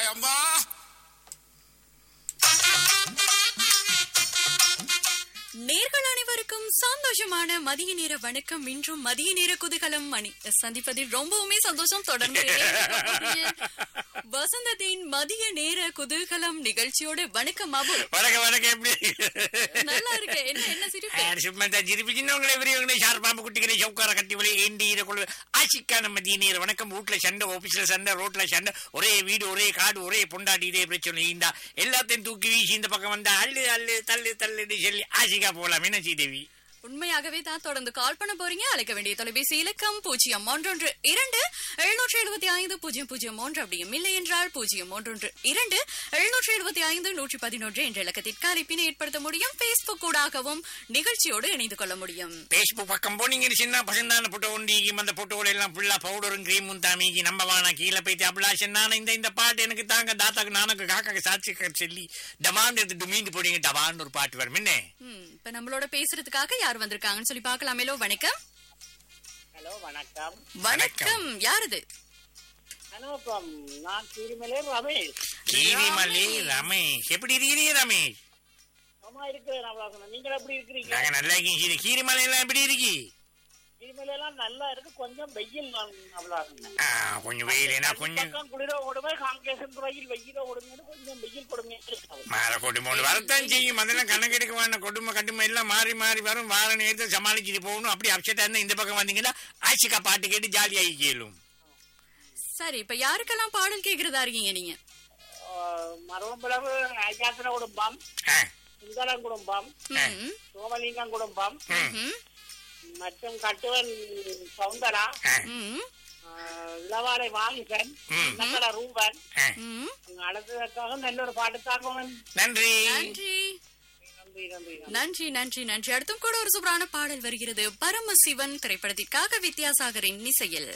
அம்மா நேர்கள் அனைவருக்கும் சந்தோஷமான மதிய நேர வணக்கம் இன்றும் மதிய நேர குதூகலம் மணி சந்திப்பதில் ரொம்பவுமே சந்தோஷம் தொடர்ந்து வசந்தத்தின் மதிய நேர குதூகலம் நிகழ்ச்சியோட வணக்கம் அபு வணக்கம் வணக்கம் எப்படி நல்லா இருக்கு என்ன என்ன சிரிப்பு ஆ, சும்மா தான் சிரிப்பு சின்னவங்களே பெரியவங்களே ஷார் பாம்பு குட்டிகளை சவுக்கார கட்டி வழி ஏண்டி கொள்ள ஆசிக்கான மதிய நேரம் வணக்கம் வீட்டுல சண்டை ஆபீஸ்ல சண்டை ரோட்ல சண்டை ஒரே வீடு ஒரே காடு ஒரே பொண்டாட்டி இதே பிரச்சனை இந்த எல்லாத்தையும் தூக்கி வீசி இந்த பக்கம் வந்தா அள்ளு அள்ளு தள்ளு தள்ளுன்னு சொல்லி ஆசிக்கா போலாம் என்ன ஸ்ரீதேவி உண்மையாகவே தான் தொடர்ந்து கால் பண்ண போறீங்க அழைக்க வேண்டிய தொலைபேசி இலக்கம் பூஜ்ஜியம் ஒன்றொன்று இரண்டு எழுநூற்றி எழுபத்தி ஐந்து பூஜ்ஜியம் பூஜ்ஜியம் ஒன்று அப்படியும் இல்லை என்றால் பூஜ்ஜியம் ஒன்றொன்று இரண்டு எழுநூற்றி எழுபத்தி ஐந்து நூற்றி பதினொன்று என்ற இலக்கத்திற்கு அழைப்பினை ஏற்படுத்த முடியும் பேஸ்புக் ஊடாகவும் நிகழ்ச்சியோடு இணைந்து கொள்ள முடியும் பேஸ்புக் பக்கம் போனீங்க சின்ன பசந்தான போட்டோ ஒண்டிக்கு அந்த போட்டோல எல்லாம் ஃபுல்லா பவுடரும் கிரீமும் தாமிக்கு நம்ம வானா கீழே போயிட்டு அபிலாஷன் நானே இந்த இந்த பாட்டு எனக்கு தாங்க தாத்தாக்கு நானுக்கு காக்காக்கு சாட்சி சொல்லி டமான் எடுத்து மீண்டு போடுங்க டபான்னு ஒரு பாட்டு வரும் என்ன ம், இப்ப நம்மளோட பேசுறதுக்காக யார் வந்திருக்காங்கன்னு சொல்லி பார்க்கலாமேலோ வணக்கம் ஹலோ வணக்கம் வணக்கம் யார் இது வணக்கம் நான் திருமலை ரமேஷ் கீரிமலை ரமேஷ் எப்படி இருக்கிறீங்க ரமேஷ் அம்மா இருக்கிறேன் அவ்வளோ நீங்கள் எப்படி இருக்கிறீங்க நாங்க நல்லா இருக்கீங்க கீரி கீரிமலை எல்லாம் எப்படி இருக்கு திருமலை எல்லாம் நல்லா இருக்கு கொஞ்சம் வெயில் அவ்வளோ ஆ, கொஞ்சம் வெயில் ஏன்னா கொஞ்சம் பக்கம் குளிர ஓடுமே காங்கேசன் துறையில் வெயில ஓடுங்கன்னு கொஞ்சம் வெயில் கொடுமையா இருக்கு மாற கொடுமை ஒன்று வரத்தான் செய்யும் அதெல்லாம் கணக்கெடுக்க வேண்டாம் கொடுமை கட்டுமை எல்லாம் மாறி மாறி வரும் வார நேரத்தை சமாளிச்சுட்டு போகணும் அப்படி அப்செட்டா இருந்தா இந்த பக்கம் வந்தீங்கன்னா ஆஷிகா பாட்டு கேட்டு ஜாலியாகி கேளும் சரி இப்ப யாருக்கெல்லாம் பாடல் கேக்குறதா இருக்கீங்க நீங்க மரவம்பிளவு ஐயாத்திர குடும்பம் ஆ, சுந்தரம் குடும்பம் ம், சோமலிங்கம் குடும்பம் ம், மற்றும் கட்டுவன் சவுந்தரா ஆ, ம், ஆஹ், இளவாலை வாலிசன் ம். நக்கட ரூபன் ஆ. ம். அடுத்ததற்காக நல்ல ஒரு பாட்டு தாக்குவன் நன்றி நன்றி நன்றி நன்றி நன்றி நன்றி நன்றி அடுத்தும் கூட ஒரு சூப்பரான பாடல் வருகிறது பரமசிவன் திரைப்படத்திற்காக வித்யாசாகரின் இசையில்